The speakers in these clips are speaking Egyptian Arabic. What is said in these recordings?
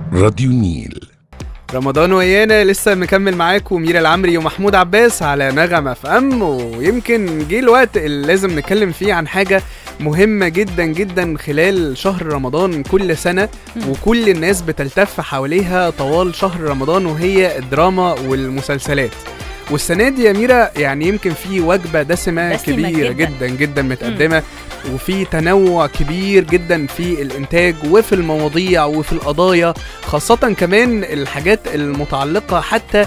راديو النيل رمضان ويانا لسه مكمل معاكم ميرا العمري ومحمود عباس على نغم اف ام ويمكن جه الوقت اللي لازم نتكلم فيه عن حاجه مهمه جدا جدا خلال شهر رمضان كل سنه وكل الناس بتلتف حواليها طوال شهر رمضان وهي الدراما والمسلسلات والسنه دي يا ميرا يعني يمكن في وجبه دسمه, دسمة كبيره جداً. جدا جدا متقدمه وفي تنوع كبير جدا في الانتاج وفي المواضيع وفي القضايا خاصة كمان الحاجات المتعلقة حتى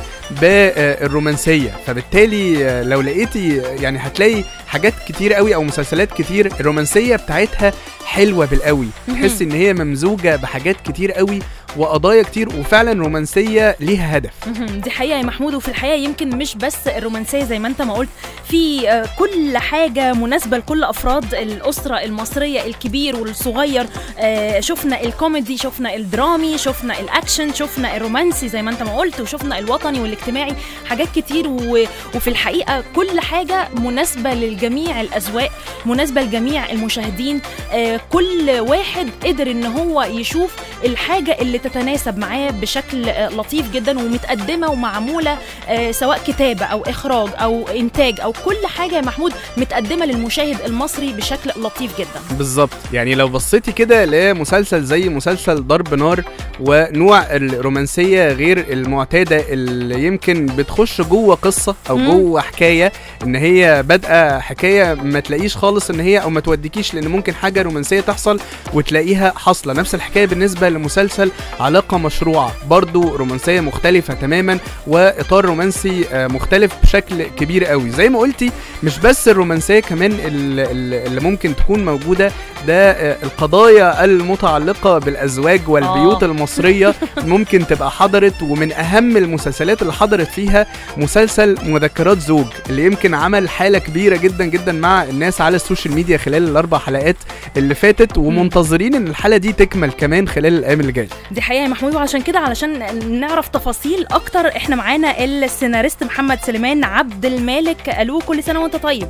بالرومانسية فبالتالي آه، لو لقيتي يعني هتلاقي حاجات كتير قوي او مسلسلات كتير الرومانسية بتاعتها حلوة بالقوي تحس ان هي ممزوجة بحاجات كتير قوي وقضايا كتير وفعلا رومانسية ليها هدف مهم. دي حقيقة يا محمود وفي الحقيقة يمكن مش بس الرومانسية زي ما انت ما قلت في آه، كل حاجة مناسبة لكل أفراد الأسرة المصرية الكبير والصغير آه، شفنا الكوميدي شفنا الدرامي شفنا الأكشن شفنا الرومانسي زي ما انت ما قلت وشفنا الوطني والاجتماعي حاجات كتير و... وفي الحقيقة كل حاجة مناسبة للجميع الأذواق مناسبة لجميع المشاهدين آه، كل واحد قدر ان هو يشوف الحاجة اللي تتناسب معاه بشكل آه، لطيف جدا ومتقدمة ومعمولة آه، سواء كتابة أو إخراج أو إنتاج أو كل حاجة يا محمود متقدمة للمشاهد المصري بشكل لطيف جدا بالظبط يعني لو بصيتي كده لمسلسل زي مسلسل ضرب نار ونوع الرومانسيه غير المعتاده اللي يمكن بتخش جوه قصه او مم. جوه حكايه ان هي بادئه حكايه ما تلاقيش خالص ان هي او ما توديكيش لان ممكن حاجه رومانسيه تحصل وتلاقيها حاصله نفس الحكايه بالنسبه لمسلسل علاقه مشروعه برضو رومانسيه مختلفه تماما واطار رومانسي آه، مختلف بشكل كبير قوي زي ما قلتي مش بس الرومانسيه كمان ال- ال- اللي ممكن تكون موجوده ده آه، القضايا المتعلقه بالازواج والبيوت آه. المصريه ممكن تبقى حضرت ومن اهم المسلسلات اللي حضرت فيها مسلسل مذكرات زوج اللي يمكن عمل حاله كبيره جدا جدا مع الناس على السوشيال ميديا خلال الاربع حلقات اللي فاتت ومنتظرين ان الحلقه دي تكمل كمان خلال الايام اللي جايه دي حقيقة يا محمود وعشان كده علشان نعرف تفاصيل أكتر إحنا معانا السيناريست محمد سليمان عبد المالك ألو كل سنة وأنت طيب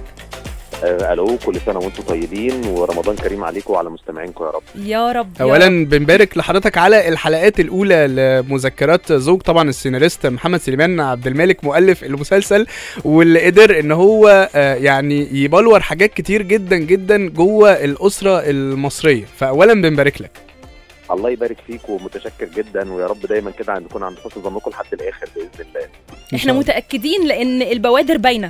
آه، الو كل سنه وانتم طيبين ورمضان كريم عليكم وعلى مستمعينكم يا رب يا رب يا رب. اولا بنبارك لحضرتك على الحلقات الاولى لمذكرات زوج طبعا السيناريست محمد سليمان عبد الملك مؤلف المسلسل واللي قدر ان هو آه، يعني يبلور حاجات كتير جدا جدا جوه الاسره المصريه فاولا بنبارك لك الله يبارك فيك ومتشكر جدا ويا رب دايما كده نكون عند حسن ظنكم لحد الاخر باذن الله إن احنا شاء الله. متأكدين لأن البوادر باينة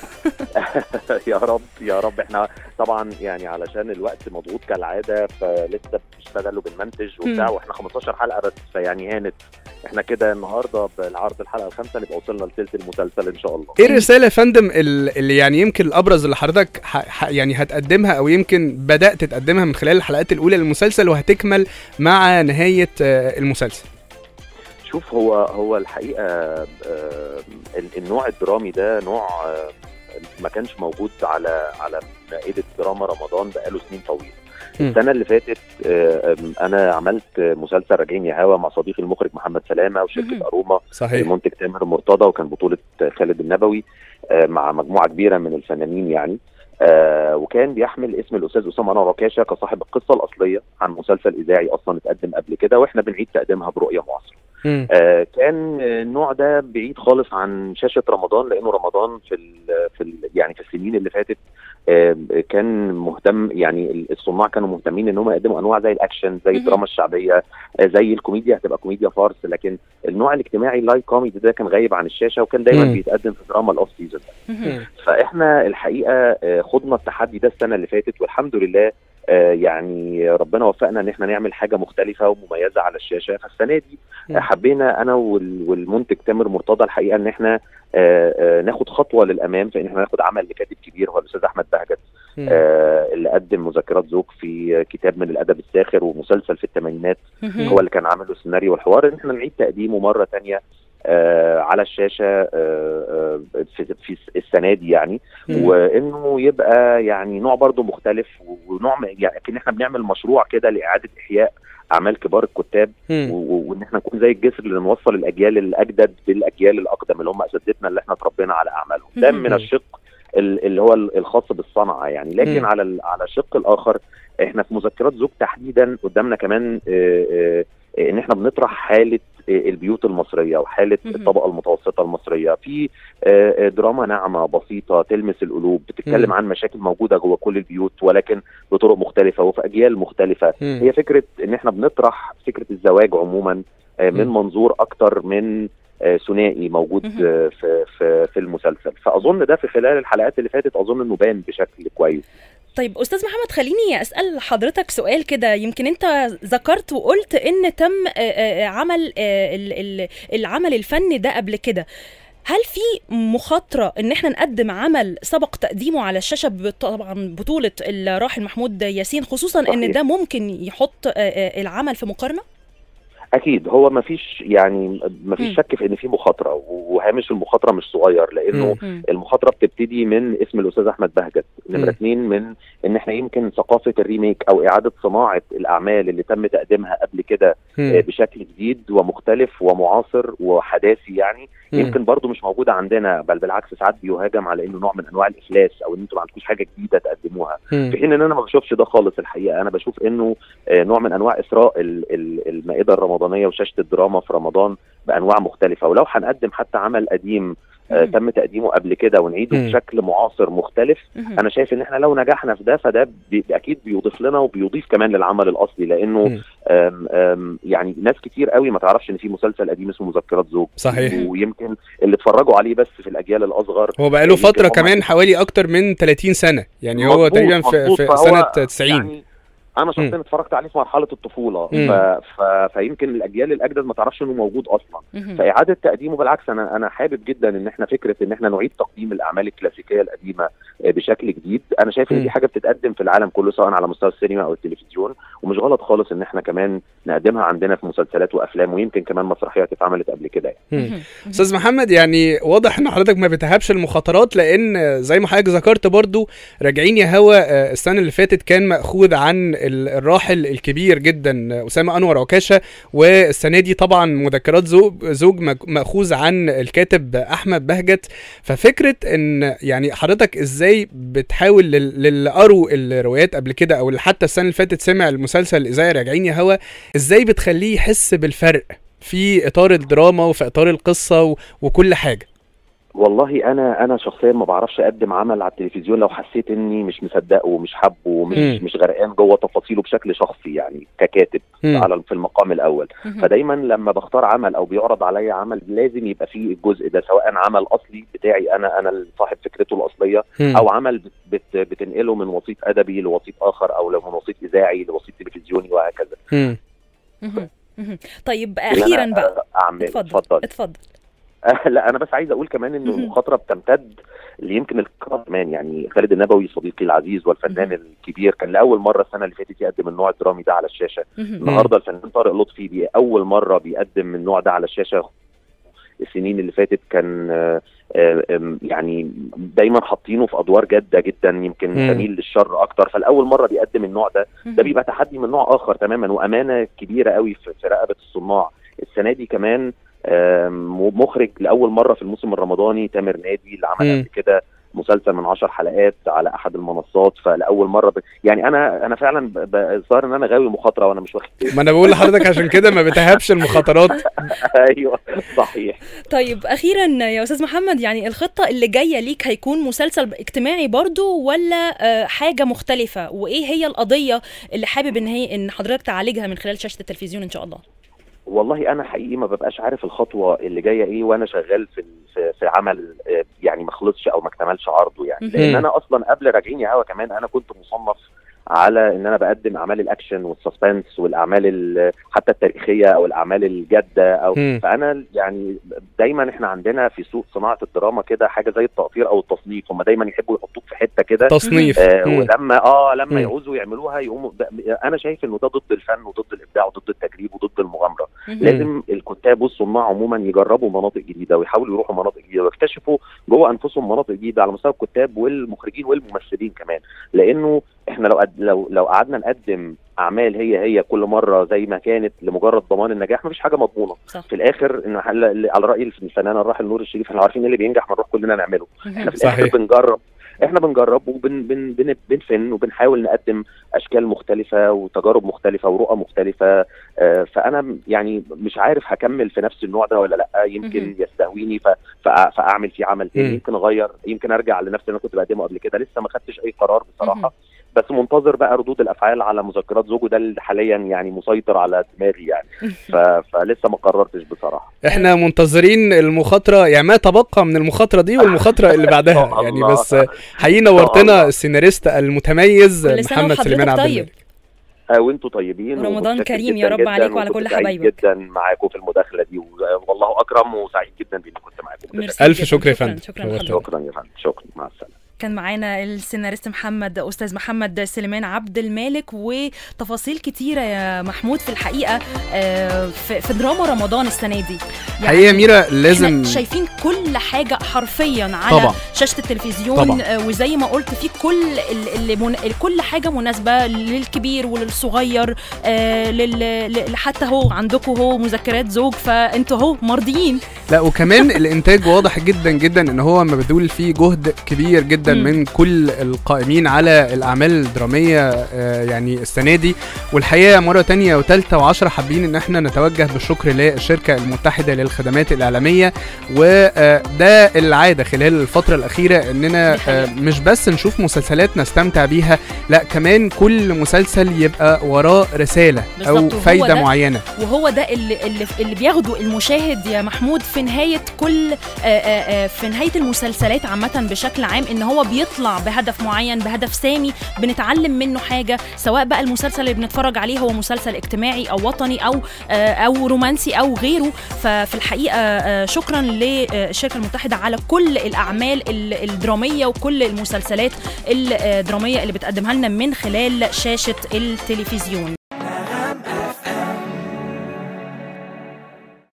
يا رب يا رب احنا طبعا يعني علشان الوقت مضغوط كالعاده فلسه بنشتغل وبنمنتج وبتاع مم. واحنا 15 حلقه بس فيعني هانت احنا كده النهارده بالعرض الحلقه الخامسه نبقى وصلنا لثلث المسلسل ان شاء الله ايه الرساله يا فندم ال- اللي يعني يمكن الابرز اللي حضرتك ح- ح- يعني هتقدمها او يمكن بدات تقدمها من خلال الحلقات الاولى للمسلسل وهتكمل مع نهايه آه، المسلسل شوف هو هو الحقيقه آه، ال- النوع الدرامي ده نوع آه، ما كانش موجود على على مائده دراما رمضان بقاله سنين طويله مم. السنه اللي فاتت آه، آم، انا عملت مسلسل راجعين يا هوا مع صديقي المخرج محمد سلامه مهم. وشركه اروما صحيح المنتج تامر مرتضى وكان بطوله خالد النبوي آه، مع مجموعه كبيره من الفنانين يعني آه وكان بيحمل اسم الاستاذ اسامه انور عكاشه كصاحب القصه الاصليه عن مسلسل اذاعي اصلا اتقدم قبل كده واحنا بنعيد تقديمها برؤيه معاصره مم. آه، كان آه، النوع ده بعيد خالص عن شاشه رمضان لانه رمضان في ال في ال يعني في السنين اللي فاتت آه، كان مهتم يعني الصناع كانوا مهتمين ان هم يقدموا انواع زي الاكشن زي مهم. الدراما الشعبيه آه، زي الكوميديا هتبقى كوميديا فارس لكن النوع الاجتماعي اللايت كوميدي ده كان غايب عن الشاشه وكان دايما مم. بيتقدم في دراما الاوف سيزون مهم. فاحنا الحقيقه آه، خضنا التحدي ده السنه اللي فاتت والحمد لله آه، يعني ربنا وفقنا ان احنا نعمل حاجه مختلفه ومميزه على الشاشه فالسنه دي مم. آه، حبينا انا وال- والمنتج تامر مرتضى الحقيقه ان احنا آه، آه، ناخد خطوه للامام في ان احنا ناخد عمل لكاتب كبير هو الاستاذ احمد بهجت مم. آه، اللي قدم مذكرات زوج في كتاب من الادب الساخر ومسلسل في الثمانينات مهم. هو اللي كان عامل له السيناريو والحوار ان احنا نعيد تقديمه مره تانية آه على الشاشه آه آه في, في السنه دي يعني مم. وانه يبقى يعني نوع برضه مختلف ونوع م- يعني كان احنا بنعمل مشروع كده لاعاده احياء اعمال كبار الكتاب مم. و- و- وان احنا نكون زي الجسر اللي نوصل الاجيال الاجدد بالاجيال الاقدم اللي هم اساتذتنا اللي احنا اتربينا على اعمالهم ده مم. من الشق ال- اللي هو ال- الخاص بالصنعه يعني لكن مم. على ال- على الشق الاخر احنا في مذكرات زوج تحديدا قدامنا كمان آه، آه، آه، ان احنا بنطرح حاله آه، البيوت المصريه وحاله مهم. الطبقه المتوسطه المصريه في آه، آه، دراما ناعمه بسيطه تلمس القلوب بتتكلم مم. عن مشاكل موجوده جوه كل البيوت ولكن بطرق مختلفه وفي اجيال مختلفه مم. هي فكره ان احنا بنطرح فكره الزواج عموما آه، من مم. منظور اكتر من آه، ثنائي موجود مهم. آه، في في في المسلسل فاظن ده في خلال الحلقات اللي فاتت اظن انه بان بشكل كويس طيب استاذ محمد خليني اسال حضرتك سؤال كده يمكن انت ذكرت وقلت ان تم آه، آه، عمل آه، ال- ال- العمل الفني ده قبل كده هل في مخاطرة ان احنا نقدم عمل سبق تقديمه على الشاشة ب- طبعا بطولة الراحل محمود ياسين خصوصا ان صحيح. ده ممكن يحط آه، آه، العمل في مقارنة؟ اكيد هو ما فيش يعني ما فيش مم. شك في ان في مخاطره وهامش المخاطره مش صغير لانه مم. المخاطره بتبتدي من اسم الاستاذ احمد بهجت مم. نمره اثنين من ان احنا يمكن ثقافه الريميك او اعاده صناعه الاعمال اللي تم تقديمها قبل كده آه، مم. بشكل جديد ومختلف ومعاصر وحداثي يعني مم. يمكن برضو مش موجوده عندنا بل بالعكس ساعات بيهاجم على انه نوع من انواع الافلاس او ان انتم ما عندكوش حاجه جديده تقدموها مم. في حين ان انا ما بشوفش ده خالص الحقيقه انا بشوف انه آه، نوع من انواع اثراء ال- ال- المائده الرمضانيه وشاشه الدراما في رمضان بانواع مختلفه ولو هنقدم حتى عمل قديم آه، مم. تم تقديمه قبل كده ونعيده مم. بشكل معاصر مختلف مهم. انا شايف ان احنا لو نجحنا في ده فده بي- اكيد بيضيف لنا وبيضيف كمان للعمل الاصلي لانه مم. آم آم يعني ناس كتير قوي ما تعرفش ان في مسلسل قديم اسمه مذكرات زوج صحيح ويمكن اللي اتفرجوا عليه بس في الاجيال الاصغر هو بقاله يمكن فترة هم- كمان حوالي أكتر من 30 سنة يعني هو مظبوط، تقريبا في, مظبوط. في فهو سنة 90 يعني انا شخصيا اتفرجت عليه في مرحله الطفوله مم. ف... ف... فيمكن الاجيال الاجدد ما تعرفش انه موجود اصلا مهم. فاعاده تقديمه بالعكس انا انا حابب جدا ان احنا فكره ان احنا نعيد تقديم الاعمال الكلاسيكيه القديمه آه، بشكل جديد انا شايف ان مم. دي حاجه بتتقدم في العالم كله سواء على مستوى السينما او التلفزيون ومش غلط خالص ان احنا كمان نقدمها عندنا في مسلسلات وافلام ويمكن كمان مسرحيات اتعملت قبل كده يعني. مم. مهم. استاذ محمد يعني واضح ان حضرتك ما بتهابش المخاطرات لان زي ما حضرتك ذكرت برضو راجعين يا هوا آه، السنه اللي فاتت كان ماخوذ عن ال- الراحل الكبير جدا آه، اسامه انور عكاشه والسنه دي طبعا مذكرات زوج زوج مك- ماخوذ عن الكاتب احمد بهجت ففكره ان يعني حضرتك ازاي بتحاول لل- للي قروا الروايات قبل كده او اللي حتى السنه اللي فاتت سمع المسلسل الاذاعي راجعين يا هوا ازاي بتخليه يحس بالفرق في اطار الدراما وفي اطار القصه و... وكل حاجه والله انا انا شخصيا ما بعرفش اقدم عمل على التلفزيون لو حسيت اني مش مصدقه ومش حابه ومش مم. مش غرقان جوه تفاصيله بشكل شخصي يعني ككاتب مم. على في المقام الاول مهم. فدايما لما بختار عمل او بيعرض عليا عمل لازم يبقى فيه الجزء ده سواء عمل اصلي بتاعي انا انا صاحب فكرته الاصليه مم. او عمل بت بت بتنقله من وسيط ادبي لوسيط اخر او لو من وسيط اذاعي لوسيط تلفزيوني وهكذا مم. مهم. مهم. طيب اللي اخيرا أنا بقى اعمل اتفضل اتفضل اتفضل لا انا بس عايز اقول كمان ان مهم. المخاطره بتمتد اللي يمكن الكرة كمان يعني خالد النبوي صديقي العزيز والفنان مهم. الكبير كان لاول مره السنه اللي فاتت يقدم النوع الدرامي ده على الشاشه مهم. النهارده الفنان طارق لطفي بي اول مره بيقدم النوع ده على الشاشه السنين اللي فاتت كان آه، آه، آم، يعني دايما حاطينه في ادوار جاده جدا يمكن مم. تميل للشر اكتر فالاول مره بيقدم النوع ده ده مهم. بيبقى تحدي من نوع اخر تماما وامانه كبيره قوي في في رقبه الصناع السنه دي كمان آم، مخرج لاول مره في الموسم الرمضاني تامر نادي اللي عمل مم. قبل كده مسلسل من عشر حلقات على احد المنصات فلاول مره ب... يعني انا انا فعلا ب- ب- ظاهر ان انا غاوي مخاطره وانا مش واخد بالي. ما انا بقول لحضرتك عشان كده ما بتهابش المخاطرات ايوه صحيح طيب اخيرا يا استاذ محمد يعني الخطه اللي جايه ليك هيكون مسلسل اجتماعي برضو ولا آه، حاجه مختلفه وايه هي القضيه اللي حابب ان هي ان حضرتك تعالجها من خلال شاشه التلفزيون ان شاء الله والله انا حقيقي ما ببقاش عارف الخطوه اللي جايه ايه وانا شغال في في, في عمل آه، يعني ما خلصش او ما اكتملش عرضه يعني مهم. لان انا اصلا قبل راجعين يا هوا كمان انا كنت مصنف على ان انا بقدم اعمال الاكشن والسسبنس والاعمال ال- حتى التاريخيه او الاعمال الجاده او مم. فانا يعني دايما احنا عندنا في سوق صناعه الدراما كده حاجه زي التقطير او التصنيف هم دايما يحبوا يحطوك في حته كده تصنيف آه مم. ولما اه لما مم. يعوزوا يعملوها يقوموا ده انا شايف انه ده ضد الفن وضد الابداع وضد التجريب وضد المغامره مهم. لازم الكتاب والصناع عموما يجربوا مناطق جديده ويحاولوا يروحوا مناطق جديده ويكتشفوا جوه انفسهم مناطق جديده على مستوى الكتاب والمخرجين والممثلين كمان لانه احنا لو قد لو لو قعدنا نقدم اعمال هي هي كل مره زي ما كانت لمجرد ضمان النجاح مفيش حاجه مضمونه صح في الاخر ان حل- على راي الفنان الراحل نور الشريف احنا عارفين ايه اللي بينجح ما نروح كلنا نعمله احنا مهم. في الاخر صحيح. بنجرب احنا بنجرب وبن بن بن بنفن وبنحاول نقدم اشكال مختلفه وتجارب مختلفه ورؤى مختلفه آه، فانا م- يعني مش عارف هكمل في نفس النوع ده ولا لا يمكن مهم. يستهويني ف- فأ- فاعمل فيه عمل مم. تاني يمكن اغير يمكن ارجع لنفس اللي انا كنت بقدمه قبل كده لسه ما خدتش اي قرار مهم. بصراحه بس منتظر بقى ردود الافعال على مذكرات زوجه ده اللي حاليا يعني مسيطر على دماغي يعني ف... فلسه ما قررتش بصراحه احنا منتظرين المخاطره يعني ما تبقى من المخاطره دي والمخاطره اللي بعدها إن شاء يعني الله. بس حقيقي الله. نورتنا السيناريست المتميز كل سنة محمد وحضرتك سليمان عبد طيب. الملك آه، وانتوا طيبين ورمضان ومتشكر كريم جدا يا رب جدا عليك وعلى وكنت كل سعيد حبايبك. جدا معاكم في المداخله دي و- والله اكرم وسعيد جدا باني كنت معاكم ميرسي ألف جداً. شكر يا شكراً- فندم. شكرا نورتنا. لحضرتك شكرا يا فندم شكرا مع السلامه كان معانا السيناريست محمد استاذ محمد سليمان عبد المالك وتفاصيل كتيره يا محمود في الحقيقه آه، في في دراما رمضان السنه دي حقيقه ميرا احنا لازم شايفين كل حاجه حرفيا على طبعا. شاشه التلفزيون طبعا. آه، وزي ما قلت في كل ال- اللي من... كل حاجه مناسبه للكبير وللصغير آه، لل... ل- حتى هو عندكم هو مذكرات زوج فانتوا هو مرضيين لا وكمان الانتاج واضح جدا جدا ان هو مبذول فيه جهد كبير جدا مم. من كل القائمين على الاعمال الدراميه آه، يعني السنه دي والحقيقه مره تانية وتالتة وعشرة حابين ان احنا نتوجه بالشكر للشركه المتحده للخدمات الاعلاميه وده العاده خلال الفتره الاخيره اننا دي حقيقة. آه، مش بس نشوف مسلسلات نستمتع بيها لا كمان كل مسلسل يبقى وراه رساله او بالظبط، وهو فايده ده معينه وهو ده اللي اللي, اللي بياخده المشاهد يا محمود في نهايه كل آه، آه، آه، في نهايه المسلسلات عامه بشكل عام ان هو بيطلع بهدف معين بهدف سامي بنتعلم منه حاجه سواء بقى المسلسل اللي بنتفرج عليه هو مسلسل اجتماعي او وطني او آه، او رومانسي او غيره ففي الحقيقه آه، شكرا للشركه المتحده على كل الاعمال ال- الدراميه وكل المسلسلات الدراميه اللي بتقدمها لنا من خلال شاشه التلفزيون